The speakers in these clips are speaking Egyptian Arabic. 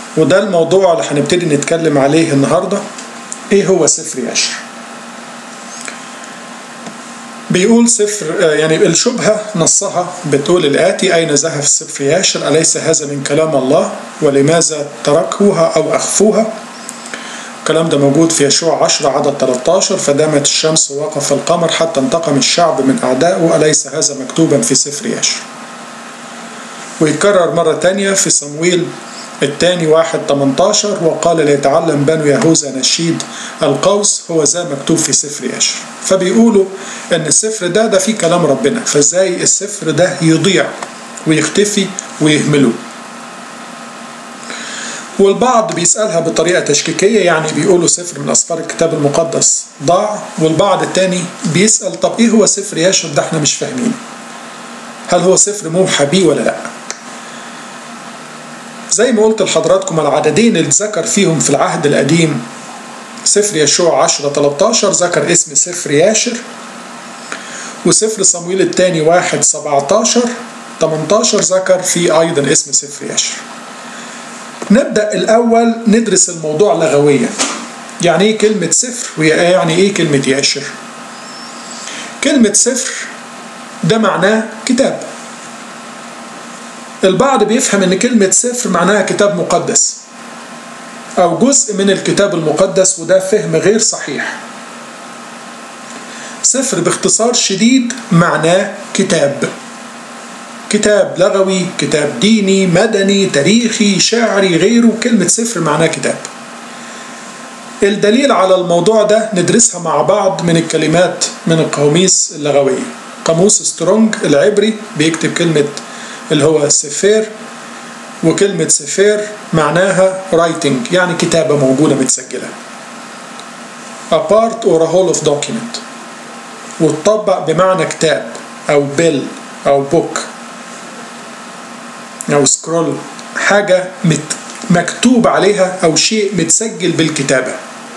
وده الموضوع اللي هنبتدي نتكلم عليه النهاردة ايه هو سفر ياشر بيقول سفر يعني الشبهة نصها بتقول الآتي أين ذهب سفر ياشر أليس هذا من كلام الله ولماذا تركوها أو أخفوها الكلام ده موجود في يشوع 10 عدد 13 فدامت الشمس ووقف القمر حتى انتقم الشعب من أعدائه أليس هذا مكتوبا في سفر ياشر ويكرر مرة تانية في صمويل الثاني واحد 18 وقال ليتعلم بنو يهوذا نشيد القوس هو ذا مكتوب في سفر ياشر فبيقولوا ان السفر ده ده فيه كلام ربنا فازاي السفر ده يضيع ويختفي ويهملوه والبعض بيسألها بطريقة تشكيكية يعني بيقولوا سفر من أسفار الكتاب المقدس ضاع والبعض التاني بيسأل طب إيه هو سفر ياشر ده إحنا مش فاهمين هل هو سفر موحى بيه ولا لأ زي ما قلت لحضراتكم العددين اللي ذكر فيهم في العهد القديم سفر يشوع 10 13 ذكر اسم سفر ياشر وسفر صمويل الثاني 1 17 18 ذكر فيه أيضا اسم سفر ياشر نبدأ الأول ندرس الموضوع لغويا يعني إيه كلمة سفر ويعني إيه كلمة ياشر كلمة سفر ده معناه كتاب البعض بيفهم ان كلمة سفر معناها كتاب مقدس او جزء من الكتاب المقدس وده فهم غير صحيح سفر باختصار شديد معناه كتاب كتاب لغوي كتاب ديني مدني تاريخي شعري غيره كلمة سفر معناه كتاب الدليل على الموضوع ده ندرسها مع بعض من الكلمات من القواميس اللغوية قاموس سترونج العبري بيكتب كلمة اللي هو سفير وكلمة سفير معناها writing يعني كتابة موجودة متسجلة a part or a whole of document وتطبق بمعنى كتاب أو بيل أو بوك أو سكرول حاجة مت مكتوب عليها أو شيء متسجل بالكتابة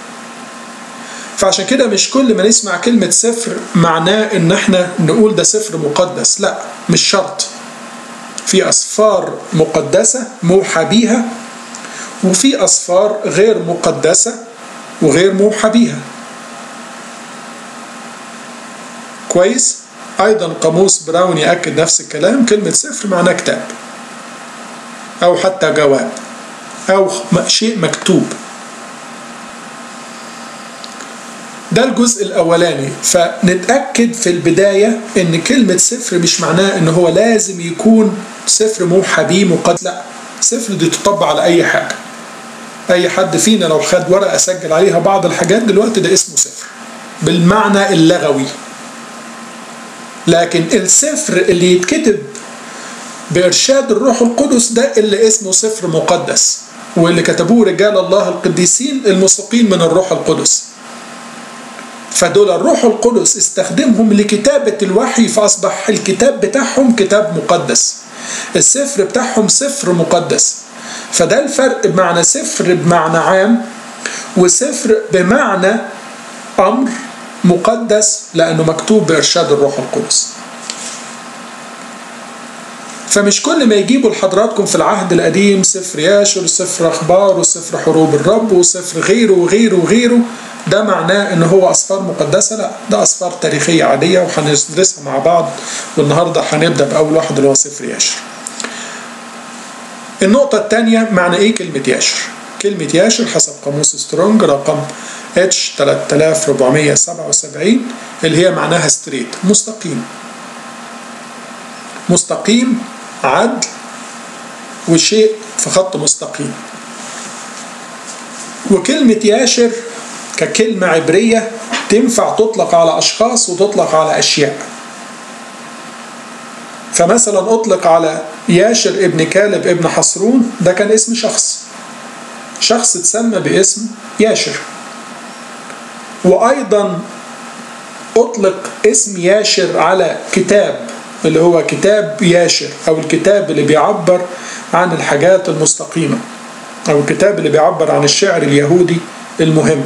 فعشان كده مش كل ما نسمع كلمة سفر معناه إن احنا نقول ده سفر مقدس لا مش شرط في أسفار مقدسة موحى بيها وفي أسفار غير مقدسة وغير موحى بيها كويس أيضا قاموس براون يأكد نفس الكلام كلمة سفر معناه كتاب أو حتى جواب أو شيء مكتوب ده الجزء الأولاني فنتأكد في البداية إن كلمة سفر مش معناه إن هو لازم يكون سفر موحى بيه مقدس لا سفر دي تطبق على أي حاجة أي حد فينا لو خد ورقة سجل عليها بعض الحاجات دلوقتي ده اسمه سفر بالمعنى اللغوي لكن السفر اللي يتكتب بإرشاد الروح القدس ده اللي اسمه سفر مقدس واللي كتبوه رجال الله القديسين المسقين من الروح القدس فدول الروح القدس استخدمهم لكتابة الوحي فأصبح الكتاب بتاعهم كتاب مقدس السفر بتاعهم سفر مقدس فده الفرق بمعنى سفر بمعنى عام وسفر بمعنى أمر مقدس لأنه مكتوب بإرشاد الروح القدس فمش كل ما يجيبوا لحضراتكم في العهد القديم سفر ياشر سفر أخبار وسفر حروب الرب وسفر غيره وغيره وغيره ده معناه ان هو اسفار مقدسه لا ده اسفار تاريخيه عاديه وهندرسها مع بعض والنهارده هنبدا باول واحد اللي هو سفر ياشر النقطه الثانيه معنى ايه كلمه ياشر كلمه ياشر حسب قاموس سترونج رقم اتش 3477 اللي هي معناها ستريت مستقيم مستقيم عدل وشيء في خط مستقيم وكلمة ياشر ككلمة عبرية تنفع تطلق على أشخاص وتطلق على أشياء فمثلا أطلق على ياشر ابن كالب ابن حصرون ده كان اسم شخص شخص اتسمى باسم ياشر وأيضا أطلق اسم ياشر على كتاب اللي هو كتاب ياشر أو الكتاب اللي بيعبر عن الحاجات المستقيمة أو الكتاب اللي بيعبر عن الشعر اليهودي المهم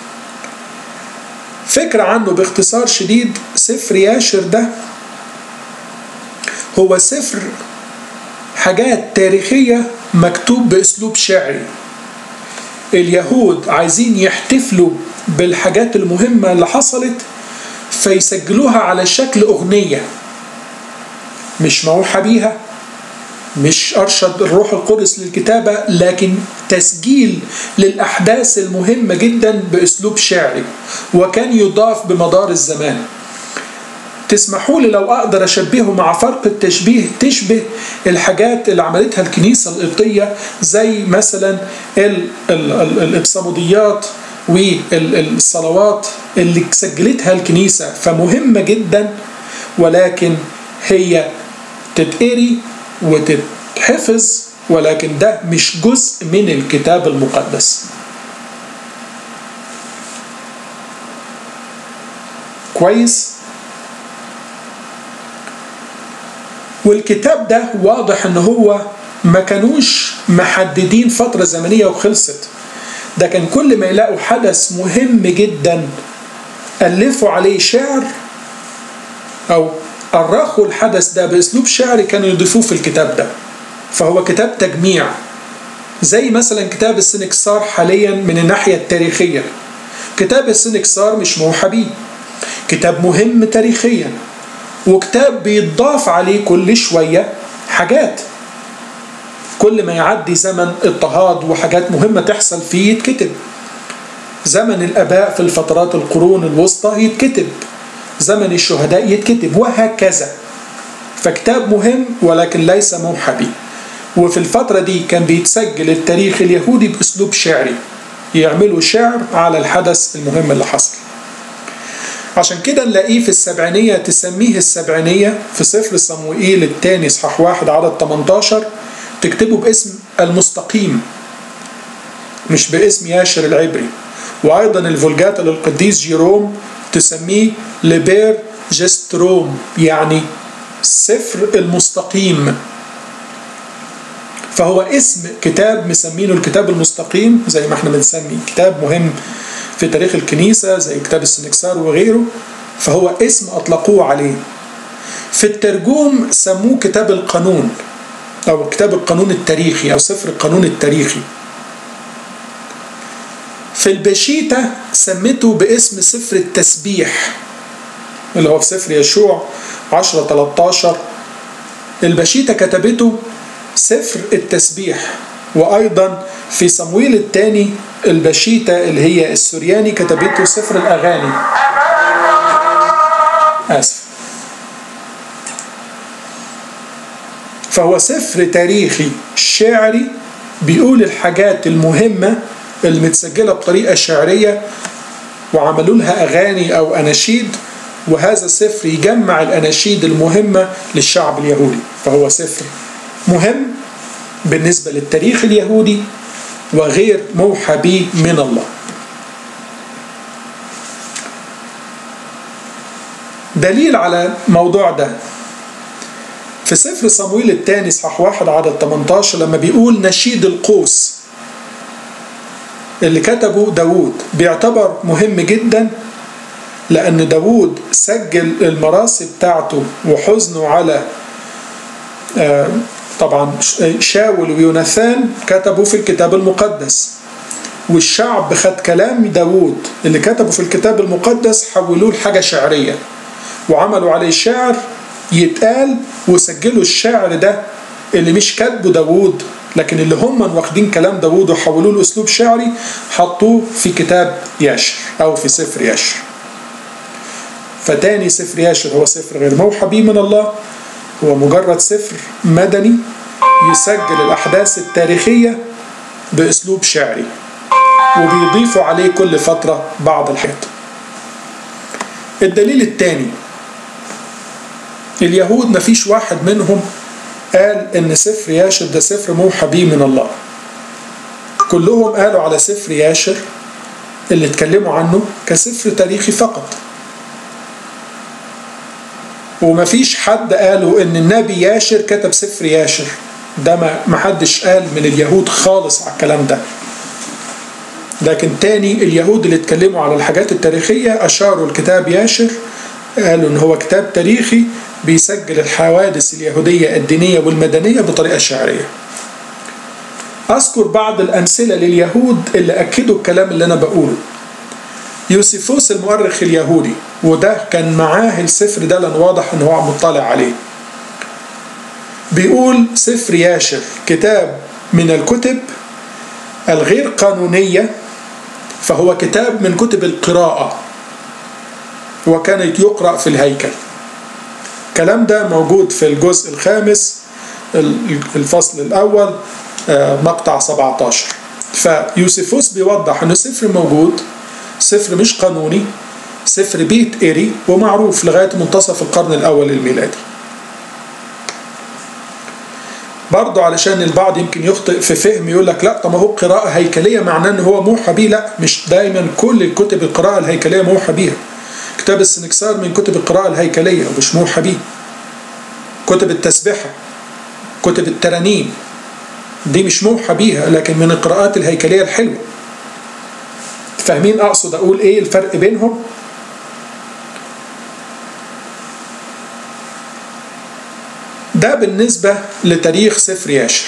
فكرة عنه باختصار شديد سفر ياشر ده هو سفر حاجات تاريخية مكتوب باسلوب شعري اليهود عايزين يحتفلوا بالحاجات المهمة اللي حصلت فيسجلوها على شكل أغنية مش موحى بيها مش أرشد الروح القدس للكتابة لكن تسجيل للأحداث المهمة جدا بأسلوب شعري وكان يضاف بمدار الزمان تسمحوا لي لو أقدر أشبهه مع فرق التشبيه تشبه الحاجات اللي عملتها الكنيسة القبطية زي مثلا الإبصاموديات والصلوات اللي سجلتها الكنيسة فمهمة جدا ولكن هي تتقري وتتحفظ ولكن ده مش جزء من الكتاب المقدس كويس والكتاب ده واضح ان هو ما كانوش محددين فترة زمنية وخلصت ده كان كل ما يلاقوا حدث مهم جدا ألفوا عليه شعر أو أرخوا الحدث ده بأسلوب شعري كانوا يضيفوه في الكتاب ده فهو كتاب تجميع زي مثلا كتاب السنكسار حاليا من الناحية التاريخية كتاب السنكسار مش موحى بيه كتاب مهم تاريخيا وكتاب بيتضاف عليه كل شوية حاجات كل ما يعدي زمن اضطهاد وحاجات مهمة تحصل فيه يتكتب زمن الآباء في الفترات القرون الوسطى يتكتب زمن الشهداء يتكتب وهكذا فكتاب مهم ولكن ليس موحى به وفي الفترة دي كان بيتسجل التاريخ اليهودي بأسلوب شعري يعملوا شعر على الحدث المهم اللي حصل عشان كده نلاقيه في السبعينية تسميه السبعينية في سفر صموئيل الثاني اصحاح واحد عدد 18 تكتبه باسم المستقيم مش باسم ياشر العبري وأيضا الفولجات للقديس جيروم تسميه لبير جستروم يعني سفر المستقيم فهو اسم كتاب مسمينه الكتاب المستقيم زي ما احنا بنسمي كتاب مهم في تاريخ الكنيسة زي كتاب السنكسار وغيره فهو اسم أطلقوه عليه في الترجوم سموه كتاب القانون أو كتاب القانون التاريخي أو سفر القانون التاريخي في البشيتة سمته باسم سفر التسبيح اللي هو في سفر يشوع 10 13 البشيتة كتبته سفر التسبيح وأيضا في صمويل الثاني البشيتة اللي هي السورياني كتبته سفر الأغاني آسف فهو سفر تاريخي شعري بيقول الحاجات المهمة اللي متسجلة بطريقة شعرية وعملوا لها أغاني أو أناشيد وهذا السفر يجمع الأناشيد المهمة للشعب اليهودي فهو سفر مهم بالنسبة للتاريخ اليهودي وغير موحى به من الله دليل على موضوع ده في سفر صمويل الثاني اصحاح واحد عدد 18 لما بيقول نشيد القوس اللي كتبه داوود بيعتبر مهم جدا لأن داوود سجل المراسي بتاعته وحزنه على طبعا شاول ويوناثان كتبوا في الكتاب المقدس والشعب خد كلام داوود اللي كتبه في الكتاب المقدس حولوه لحاجة شعرية وعملوا عليه شعر يتقال وسجلوا الشعر ده اللي مش كاتبه داوود لكن اللي هم واخدين كلام داوود وحولوه لأسلوب شعري حطوه في كتاب ياشر أو في سفر ياشر فتاني سفر ياشر هو سفر غير موحى به من الله هو مجرد سفر مدني يسجل الأحداث التاريخية بأسلوب شعري وبيضيفوا عليه كل فترة بعض الحاجات الدليل الثاني اليهود مفيش واحد منهم قال ان سفر ياشر ده سفر موحى به من الله كلهم قالوا على سفر ياشر اللي اتكلموا عنه كسفر تاريخي فقط ومفيش حد قالوا ان النبي ياشر كتب سفر ياشر ده ما حدش قال من اليهود خالص على الكلام ده لكن تاني اليهود اللي اتكلموا على الحاجات التاريخية أشاروا الكتاب ياشر قالوا إن هو كتاب تاريخي بيسجل الحوادث اليهودية الدينية والمدنية بطريقة شعرية أذكر بعض الأمثلة لليهود اللي أكدوا الكلام اللي أنا بقوله يوسيفوس المؤرخ اليهودي وده كان معاه السفر ده لأن واضح إن هو مطلع عليه بيقول سفر ياشر كتاب من الكتب الغير قانونية فهو كتاب من كتب القراءة وكانت يقرأ في الهيكل الكلام ده موجود في الجزء الخامس الفصل الأول مقطع 17 فيوسيفوس بيوضح أنه سفر موجود سفر مش قانوني سفر بيتقري ومعروف لغاية منتصف القرن الأول الميلادي برضه علشان البعض يمكن يخطئ في فهم يقول لك لا طب ما هو قراءة هيكلية معناه ان هو موحى بيه لا مش دايما كل الكتب القراءة الهيكلية موحى بيها كتاب السنكسار من كتب القراءة الهيكلية ومش موحى بيه كتب التسبحة كتب الترانيم دي مش موحى بيها لكن من القراءات الهيكلية الحلوة فاهمين أقصد أقول إيه الفرق بينهم ده بالنسبة لتاريخ سفر ياشر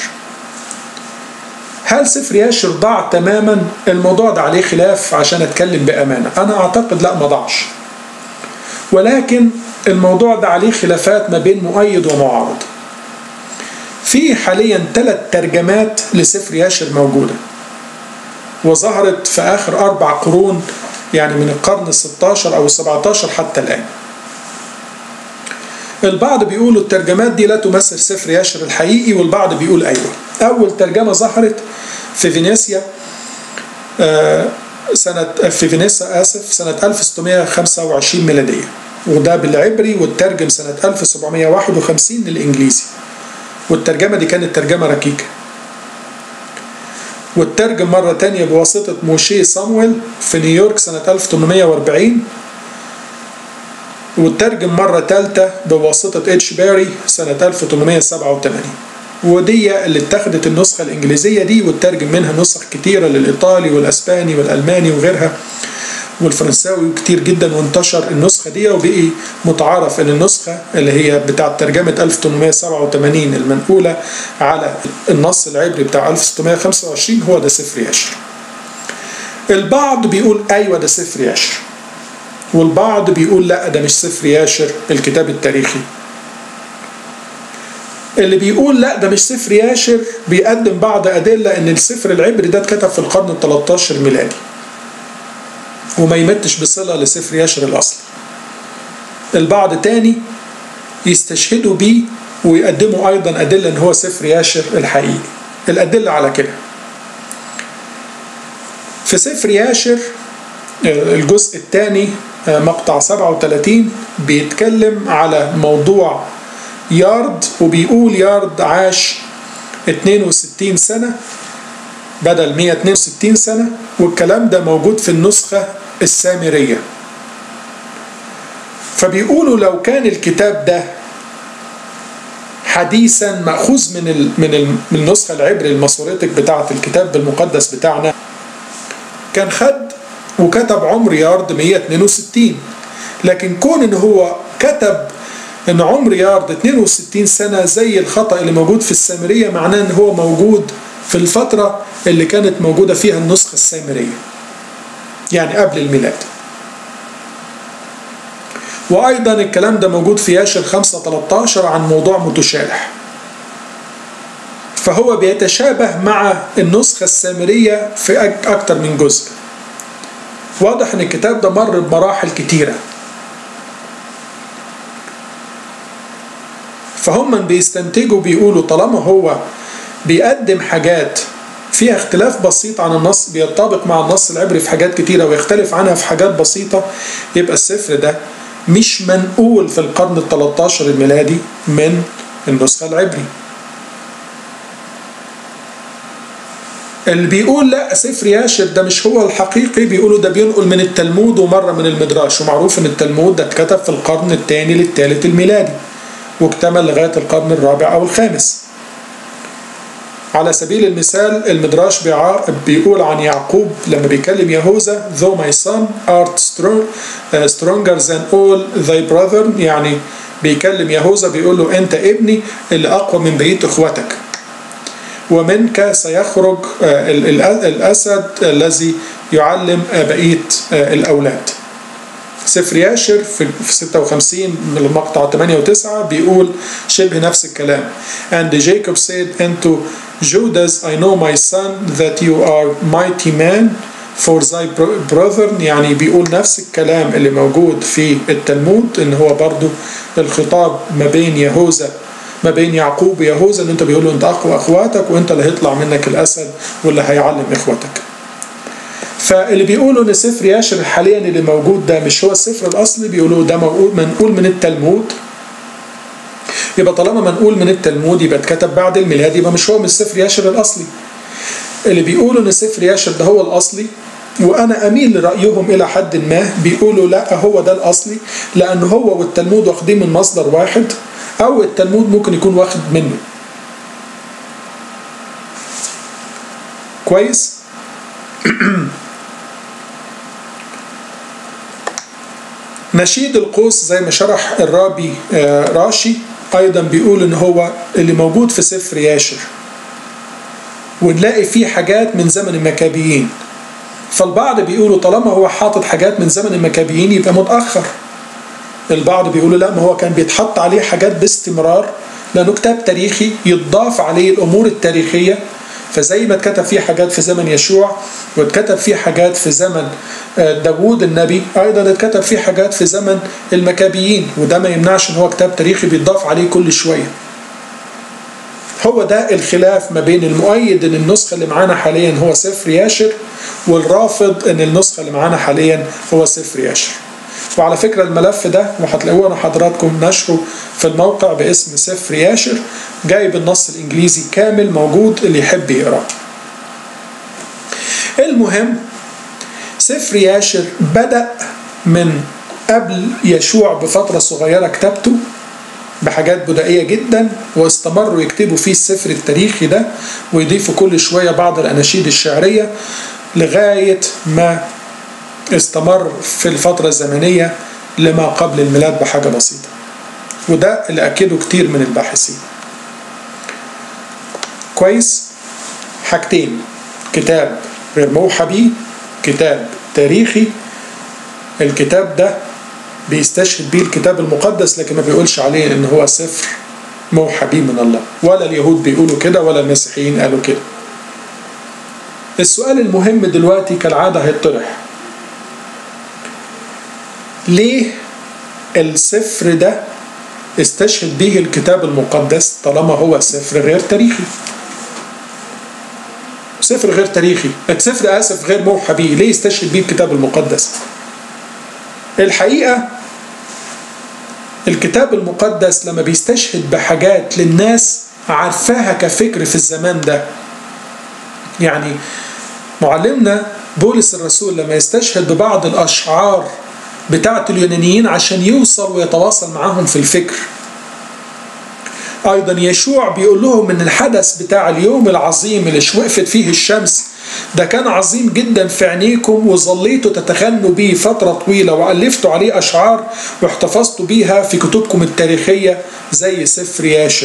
هل سفر ياشر ضاع تماما الموضوع ده عليه خلاف عشان اتكلم بأمانة أنا أعتقد لا ما ضاعش ولكن الموضوع ده عليه خلافات ما بين مؤيد ومعارض في حاليا ثلاث ترجمات لسفر ياشر موجودة وظهرت في آخر أربع قرون يعني من القرن الستاشر أو السبعتاشر حتى الآن البعض بيقولوا الترجمات دي لا تمثل سفر ياشر الحقيقي والبعض بيقول أيوة أول ترجمة ظهرت في فينيسيا سنة في فينيسيا آسف سنة 1625 ميلادية وده بالعبري والترجم سنة 1751 للإنجليزي والترجمة دي كانت ترجمة ركيكة والترجم مرة تانية بواسطة موشي صامويل في نيويورك سنة 1840 والترجم مرة تالتة بواسطة اتش باري سنة 1887 ودي اللي اتخذت النسخة الإنجليزية دي وترجم منها نسخ كتيرة للإيطالي والأسباني والألماني وغيرها والفرنساوي كتير جدا وانتشر النسخة دي وبقي متعارف ان النسخة اللي هي بتاعة ترجمة 1887 المنقولة على النص العبري بتاع 1625 هو ده سفر ياشر البعض بيقول ايوه ده سفر ياشر والبعض بيقول لا ده مش سفر ياشر الكتاب التاريخي اللي بيقول لا ده مش سفر ياشر بيقدم بعض أدلة إن السفر العبري ده اتكتب في القرن ال 13 ميلادي وما يمتش بصلة لسفر ياشر الأصل البعض تاني يستشهدوا بيه ويقدموا أيضا أدلة إن هو سفر ياشر الحقيقي الأدلة على كده في سفر ياشر الجزء الثاني مقطع 37 بيتكلم على موضوع يارد وبيقول يارد عاش 62 سنة بدل 162 سنة والكلام ده موجود في النسخة السامرية فبيقولوا لو كان الكتاب ده حديثا مأخوذ من ال من ال من النسخة العبري الماسوريتك بتاعة الكتاب المقدس بتاعنا كان خد وكتب عمر يارد 162 لكن كون ان هو كتب ان عمر يارد 62 سنة زي الخطأ اللي موجود في السامرية معناه ان هو موجود في الفترة اللي كانت موجودة فيها النسخة السامرية يعني قبل الميلاد وأيضا الكلام ده موجود في ياشر 5 13 عن موضوع متشابه فهو بيتشابه مع النسخة السامرية في أكتر من جزء واضح ان الكتاب ده مر بمراحل كتيرة فهم بيستنتجوا بيقولوا طالما هو بيقدم حاجات فيها اختلاف بسيط عن النص بيتطابق مع النص العبري في حاجات كتيرة ويختلف عنها في حاجات بسيطة يبقى السفر ده مش منقول في القرن ال 13 الميلادي من النسخة العبري اللي بيقول لا سفر ياشر ده مش هو الحقيقي بيقولوا ده بينقل من التلمود ومرة من المدراش ومعروف ان التلمود ده اتكتب في القرن الثاني للثالث الميلادي واكتمل لغاية القرن الرابع أو الخامس على سبيل المثال المدراش بيقول عن يعقوب لما بيكلم يهوذا though my son art strong, uh, stronger than all thy brother يعني بيكلم يهوذا بيقول له انت ابني اللي اقوى من بقيه اخواتك ومنك سيخرج الأسد الذي يعلم بقية الأولاد سفر ياشر في 56 من المقطع 8 و9 بيقول شبه نفس الكلام and Jacob said unto Judas I know my son that you are mighty man for thy brother يعني بيقول نفس الكلام اللي موجود في التلمود ان هو برضو الخطاب ما بين يهوذا ما بين يعقوب ويهوذا ان انت بيقول له انت اخو اخواتك وانت اللي هيطلع منك الاسد واللي هيعلم اخواتك فاللي بيقولوا ان سفر ياشر حاليا اللي موجود ده مش هو السفر الاصلي بيقولوا ده منقول من التلمود يبقى طالما منقول من التلمود يبقى اتكتب بعد الميلاد يبقى مش هو من سفر ياشر الاصلي اللي بيقولوا ان سفر ياشر ده هو الاصلي وانا اميل لرايهم الى حد ما بيقولوا لا هو ده الاصلي لان هو والتلمود واخدين من مصدر واحد او التلمود ممكن يكون واخد منه كويس نشيد القوس زي ما شرح الرابي راشي ايضا بيقول ان هو اللي موجود في سفر ياشر ونلاقي فيه حاجات من زمن المكابيين فالبعض بيقولوا طالما هو حاطط حاجات من زمن المكابيين يبقى متاخر البعض بيقولوا لا ما هو كان بيتحط عليه حاجات باستمرار لانه كتاب تاريخي يضاف عليه الامور التاريخيه فزي ما اتكتب فيه حاجات في زمن يشوع واتكتب فيه حاجات في زمن داوود النبي ايضا اتكتب فيه حاجات في زمن المكابيين وده ما يمنعش ان هو كتاب تاريخي بيتضاف عليه كل شويه هو ده الخلاف ما بين المؤيد ان النسخه اللي معانا حاليا هو سفر ياشر والرافض ان النسخه اللي معانا حاليا هو سفر ياشر وعلى فكرة الملف ده وهتلاقوه أنا حضراتكم نشره في الموقع باسم سفر ياشر جايب النص الإنجليزي كامل موجود اللي يحب يقرأ المهم سفر ياشر بدأ من قبل يشوع بفترة صغيرة كتابته بحاجات بدائية جدا واستمروا يكتبوا فيه السفر التاريخي ده ويضيفوا كل شوية بعض الأناشيد الشعرية لغاية ما استمر في الفترة الزمنية لما قبل الميلاد بحاجة بسيطة وده اللي أكده كتير من الباحثين كويس حاجتين كتاب غير موحى بيه كتاب تاريخي الكتاب ده بيستشهد بيه الكتاب المقدس لكن ما بيقولش عليه ان هو سفر موحى بيه من الله ولا اليهود بيقولوا كده ولا المسيحيين قالوا كده السؤال المهم دلوقتي كالعادة هيطرح ليه السفر ده استشهد به الكتاب المقدس طالما هو سفر غير تاريخي سفر غير تاريخي سفر اسف غير موحى به ليه استشهد به الكتاب المقدس الحقيقه الكتاب المقدس لما بيستشهد بحاجات للناس عارفاها كفكر في الزمان ده يعني معلمنا بولس الرسول لما يستشهد ببعض الاشعار بتاعت اليونانيين عشان يوصل ويتواصل معاهم في الفكر ايضا يشوع بيقول لهم ان الحدث بتاع اليوم العظيم اللي وقفت فيه الشمس ده كان عظيم جدا في عينيكم وظليتوا تتغنوا بيه فترة طويلة وألفتوا عليه أشعار واحتفظتوا بيها في كتبكم التاريخية زي سفر ياشر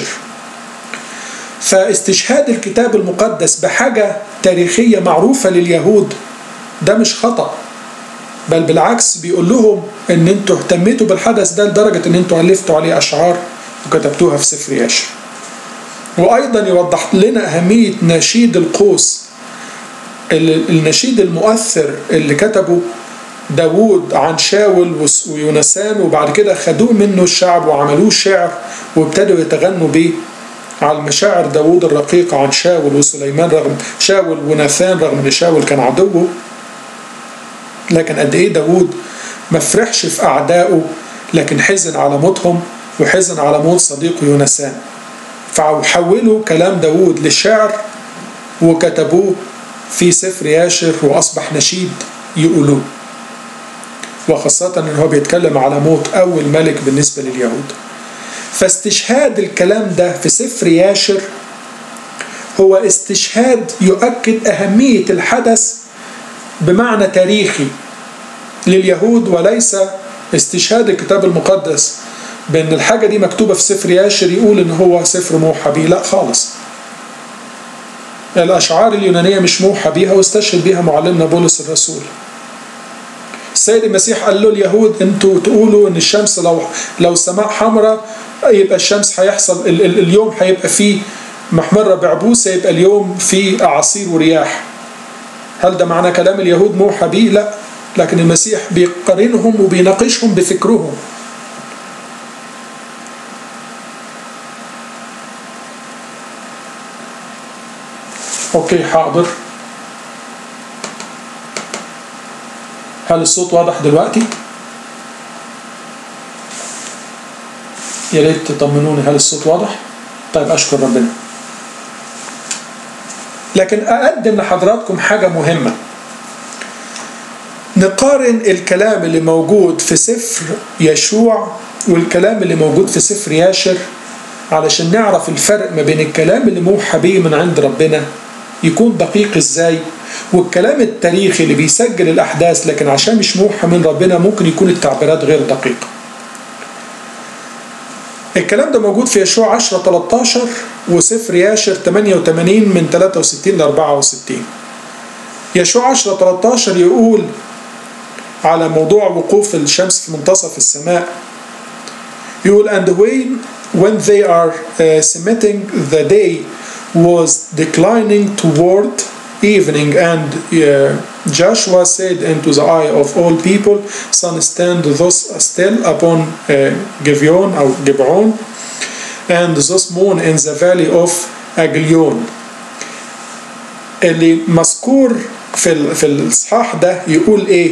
فاستشهاد الكتاب المقدس بحاجة تاريخية معروفة لليهود ده مش خطأ بل بالعكس بيقول لهم ان انتوا اهتميتوا بالحدث ده لدرجة ان انتوا ألفتوا عليه أشعار وكتبتوها في سفر ياشر وأيضا يوضح لنا أهمية نشيد القوس النشيد المؤثر اللي كتبه داوود عن شاول ويونسان وبعد كده خدوه منه الشعب وعملوه شعر وابتدوا يتغنوا بيه على مشاعر داوود الرقيقة عن شاول وسليمان رغم شاول وناثان رغم ان شاول كان عدوه لكن قد ايه داوود ما فرحش في اعدائه لكن حزن على موتهم وحزن على موت صديقه يونسان فحولوا كلام داوود لشعر وكتبوه في سفر ياشر وأصبح نشيد يقولوه وخاصة أنه هو بيتكلم على موت أول ملك بالنسبة لليهود فاستشهاد الكلام ده في سفر ياشر هو استشهاد يؤكد أهمية الحدث بمعنى تاريخي لليهود وليس استشهاد الكتاب المقدس بأن الحاجة دي مكتوبة في سفر ياشر يقول إن هو سفر موحى بيه لا خالص الأشعار اليونانية مش موحى بيها واستشهد بيها معلمنا بولس الرسول السيد المسيح قال له اليهود انتوا تقولوا ان الشمس لو لو السماء حمراء يبقى الشمس هيحصل ال ال اليوم هيبقى فيه محمرة بعبوسة يبقى اليوم فيه أعاصير ورياح هل ده معنى كلام اليهود موحى بيه؟ لا لكن المسيح بيقارنهم وبيناقشهم بفكرهم اوكي حاضر هل الصوت واضح دلوقتي؟ يا ريت تطمنوني هل الصوت واضح؟ طيب اشكر ربنا. لكن اقدم لحضراتكم حاجه مهمه. نقارن الكلام اللي موجود في سفر يشوع والكلام اللي موجود في سفر ياشر علشان نعرف الفرق ما بين الكلام اللي موحى بيه من عند ربنا يكون دقيق ازاي والكلام التاريخي اللي بيسجل الاحداث لكن عشان مش موحى من ربنا ممكن يكون التعبيرات غير دقيقه الكلام ده موجود في يشوع 10 13 وسفر ياشر 88 من 63 ل 64 يشوع 10 13 يقول على موضوع وقوف الشمس في منتصف السماء يقول and when when they are uh, submitting the day was declining toward evening and uh, Joshua said unto the eye of all people sun stand thus still upon uh, Gibeon or Gibeon and thus moon in the valley of Aglion اللي مذكور في في الاصحاح ده يقول ايه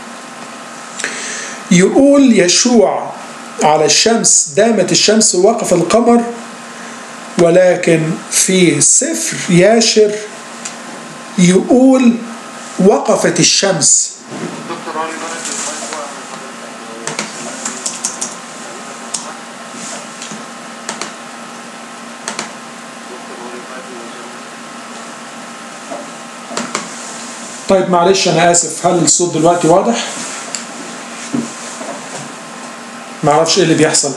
يقول يشوع على الشمس دامت الشمس ووقف القمر ولكن في سفر ياشر يقول وقفت الشمس طيب معلش انا اسف هل الصوت دلوقتي واضح معرفش ايه اللي بيحصل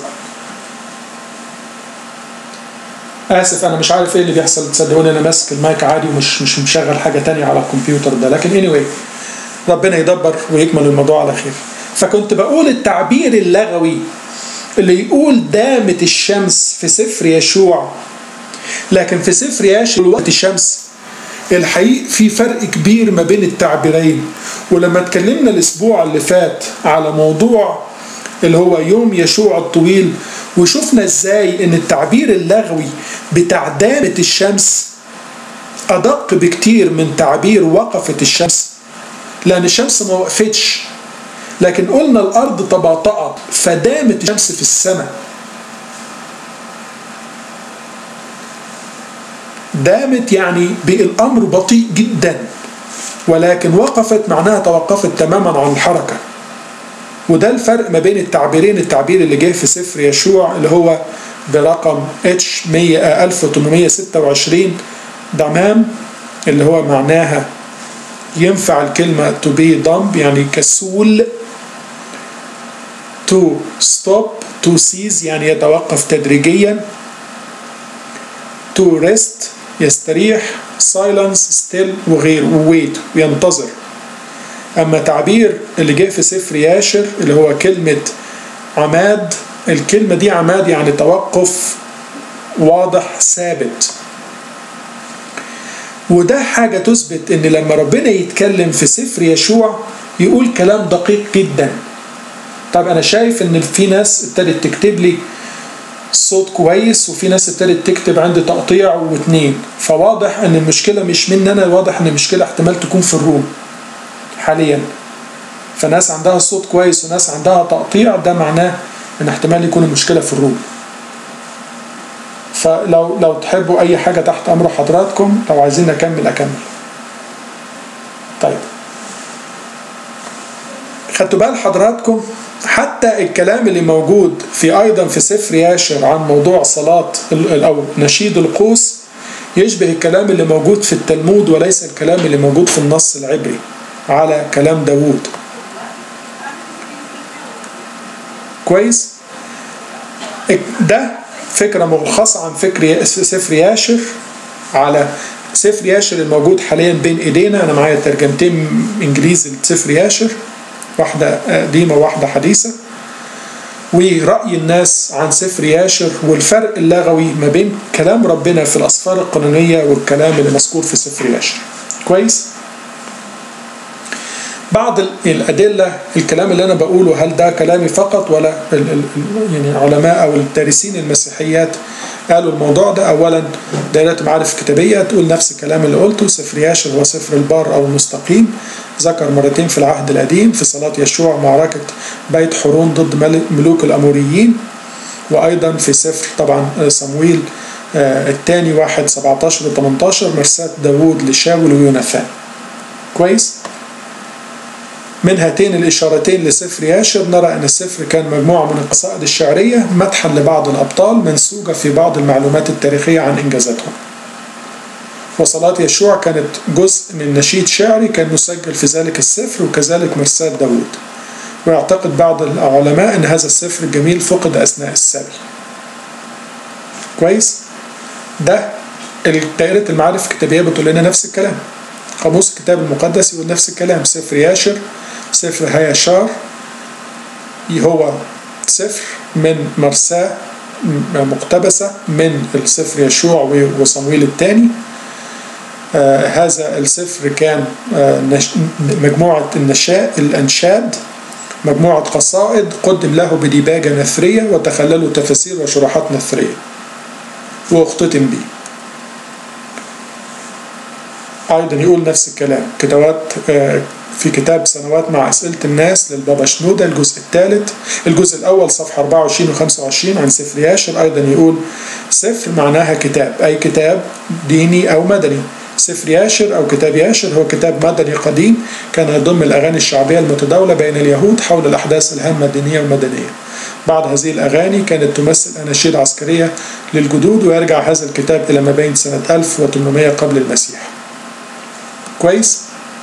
اسف انا مش عارف ايه اللي بيحصل تصدقوني انا ماسك المايك عادي ومش مش مشغل حاجه تانية على الكمبيوتر ده لكن اني anyway ربنا يدبر ويكمل الموضوع على خير فكنت بقول التعبير اللغوي اللي يقول دامت الشمس في سفر يشوع لكن في سفر ياشر وقت الشمس الحقيقة في فرق كبير ما بين التعبيرين ولما اتكلمنا الاسبوع اللي فات على موضوع اللي هو يوم يشوع الطويل وشفنا ازاي ان التعبير اللغوي بتاع دامت الشمس ادق بكتير من تعبير وقفت الشمس لان الشمس ما وقفتش لكن قلنا الارض تباطأت فدامت الشمس في السماء دامت يعني بالامر بطيء جدا ولكن وقفت معناها توقفت تماما عن الحركه وده الفرق ما بين التعبيرين التعبير اللي جه في سفر يشوع اللي هو برقم اتش 1826 ضمام اللي هو معناها ينفع الكلمة to be dumb يعني كسول to stop to cease يعني يتوقف تدريجيا to rest يستريح silence still وغير وwait وينتظر أما تعبير اللي جه في سفر ياشر اللي هو كلمة عماد الكلمة دي عماد يعني توقف واضح ثابت وده حاجة تثبت ان لما ربنا يتكلم في سفر يشوع يقول كلام دقيق جدا طب انا شايف ان في ناس ابتدت تكتب لي صوت كويس وفي ناس ابتدت تكتب عندي تقطيع واتنين فواضح ان المشكلة مش مني انا واضح ان المشكلة احتمال تكون في الروم حاليا فناس عندها صوت كويس وناس عندها تقطيع ده معناه ان احتمال يكون المشكلة في الروم فلو لو تحبوا اي حاجة تحت امر حضراتكم لو عايزين اكمل اكمل طيب خدتوا بال حضراتكم حتى الكلام اللي موجود في ايضا في سفر ياشر عن موضوع صلاة او نشيد القوس يشبه الكلام اللي موجود في التلمود وليس الكلام اللي موجود في النص العبري على كلام داوود كويس ده فكرة ملخصة عن فكر سفر ياشر على سفر ياشر الموجود حاليا بين ايدينا انا معايا ترجمتين انجليزي لسفر ياشر واحده قديمه وواحده حديثه ورأي الناس عن سفر ياشر والفرق اللغوي ما بين كلام ربنا في الأسفار القانونية والكلام اللي مذكور في سفر ياشر كويس؟ بعض الأدلة الكلام اللي أنا بقوله هل ده كلامي فقط ولا ال ال يعني علماء أو الدارسين المسيحيات قالوا الموضوع ده أولا دائرة معارف كتابية تقول نفس الكلام اللي قلته سفر ياشر هو سفر البار أو المستقيم ذكر مرتين في العهد القديم في صلاة يشوع معركة بيت حورون ضد ملوك الأموريين وأيضا في سفر طبعا صمويل الثاني واحد 17 و 18 مرساة داوود لشاول ويوناثان كويس؟ من هاتين الإشارتين لسفر ياشر نرى أن السفر كان مجموعة من القصائد الشعرية مدحا لبعض الأبطال منسوجة في بعض المعلومات التاريخية عن إنجازاتهم وصلاة يشوع كانت جزء من نشيد شعري كان مسجل في ذلك السفر وكذلك مرساة داود ويعتقد بعض العلماء أن هذا السفر الجميل فقد أثناء السبي كويس ده دائرة المعارف الكتابية بتقول لنا نفس الكلام قاموس الكتاب المقدس يقول نفس الكلام سفر ياشر سفر هياشار هو سفر من مرساة مقتبسة من السفر يشوع وصمويل الثاني آه هذا السفر كان آه مجموعة النشاء الأنشاد مجموعة قصائد قدم له بديباجة نثرية وتخللوا تفاسير وشروحات نثرية واختتم به أيضا يقول نفس الكلام كتابات آه في كتاب سنوات مع أسئلة الناس للبابا شنودة الجزء الثالث الجزء الأول صفحة 24 و 25 عن سفر ياشر أيضا يقول سفر معناها كتاب أي كتاب ديني أو مدني سفر ياشر أو كتاب ياشر هو كتاب مدني قديم كان يضم الأغاني الشعبية المتداولة بين اليهود حول الأحداث الهامة الدينية والمدنية بعض هذه الأغاني كانت تمثل أناشيد عسكرية للجدود ويرجع هذا الكتاب إلى ما بين سنة 1800 قبل المسيح كويس؟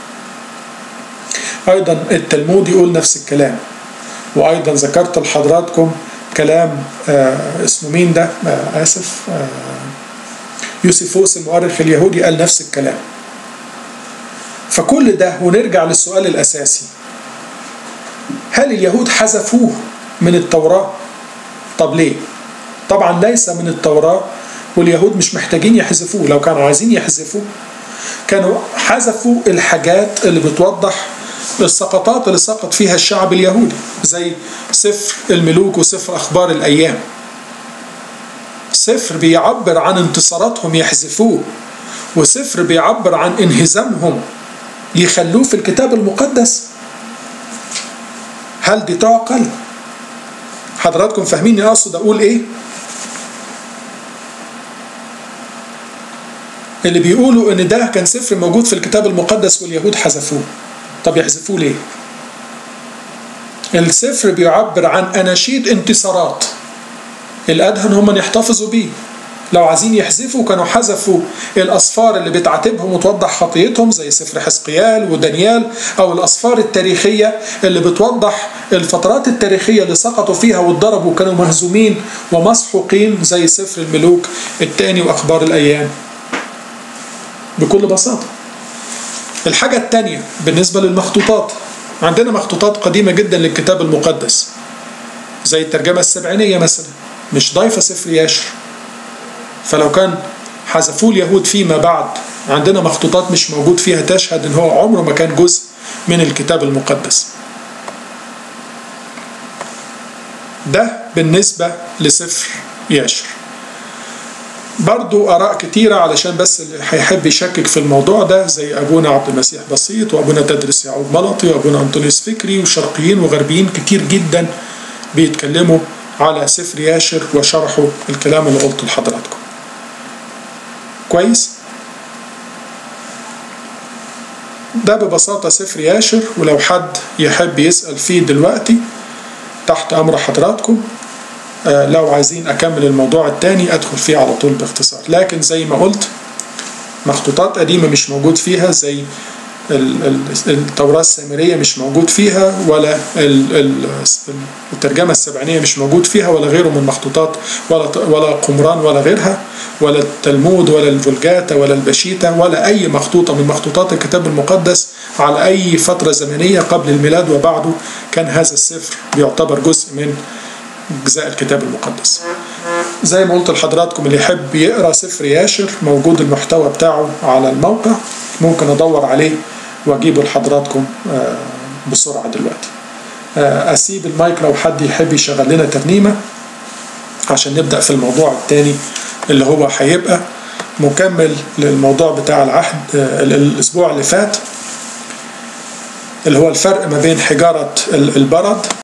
أيضا التلمود يقول نفس الكلام وأيضا ذكرت لحضراتكم كلام آه اسمه مين ده؟ آه آسف آه يوسيفوس المؤرخ اليهودي قال نفس الكلام فكل ده ونرجع للسؤال الأساسي هل اليهود حذفوه من التوراة؟ طب ليه؟ طبعا ليس من التوراة واليهود مش محتاجين يحذفوه لو كانوا عايزين يحذفوه كانوا حذفوا الحاجات اللي بتوضح السقطات اللي سقط فيها الشعب اليهودي زي سفر الملوك وسفر أخبار الأيام سفر بيعبر عن انتصاراتهم يحذفوه وسفر بيعبر عن انهزامهم يخلوه في الكتاب المقدس هل دي تعقل حضراتكم فاهمين اقصد اقول ايه اللي بيقولوا ان ده كان سفر موجود في الكتاب المقدس واليهود حذفوه طب يحذفوه ليه السفر بيعبر عن اناشيد انتصارات الادهن هم من يحتفظوا بيه لو عايزين يحذفوا كانوا حذفوا الاسفار اللي بتعاتبهم وتوضح خطيتهم زي سفر حزقيال ودانيال او الاسفار التاريخيه اللي بتوضح الفترات التاريخيه اللي سقطوا فيها واتضربوا وكانوا مهزومين ومسحوقين زي سفر الملوك الثاني واخبار الايام بكل بساطه الحاجه الثانيه بالنسبه للمخطوطات عندنا مخطوطات قديمه جدا للكتاب المقدس زي الترجمه السبعينيه مثلا مش ضايفه سفر ياشر فلو كان حذفوه اليهود فيما بعد عندنا مخطوطات مش موجود فيها تشهد ان هو عمره ما كان جزء من الكتاب المقدس ده بالنسبة لسفر ياشر برضو آراء كتيرة علشان بس اللي هيحب يشكك في الموضوع ده زي أبونا عبد المسيح بسيط وأبونا تدرس يعقوب ملطي وأبونا أنطونيوس فكري وشرقيين وغربيين كتير جدا بيتكلموا على سفر ياشر وشرحوا الكلام اللي قلته لحضراتكم كويس ده ببساطة سفر ياشر ولو حد يحب يسأل فيه دلوقتي تحت أمر حضراتكم آه لو عايزين أكمل الموضوع التاني أدخل فيه على طول باختصار لكن زي ما قلت مخطوطات قديمة مش موجود فيها زي التوراة السامرية مش موجود فيها ولا الترجمة السبعينية مش موجود فيها ولا غيره من مخطوطات ولا ولا قمران ولا غيرها ولا التلمود ولا الفولجاتا ولا البشيتا ولا أي مخطوطة من مخطوطات الكتاب المقدس على أي فترة زمنية قبل الميلاد وبعده كان هذا السفر بيعتبر جزء من أجزاء الكتاب المقدس زي ما قلت لحضراتكم اللي يحب يقرأ سفر ياشر موجود المحتوى بتاعه على الموقع ممكن أدور عليه وأجيبه لحضراتكم بسرعة دلوقتي أسيب المايك لو حد يحب يشغل لنا ترنيمة عشان نبدأ في الموضوع التاني اللي هو هيبقى مكمل للموضوع بتاع العهد الأسبوع اللي فات اللي هو الفرق ما بين حجارة البرد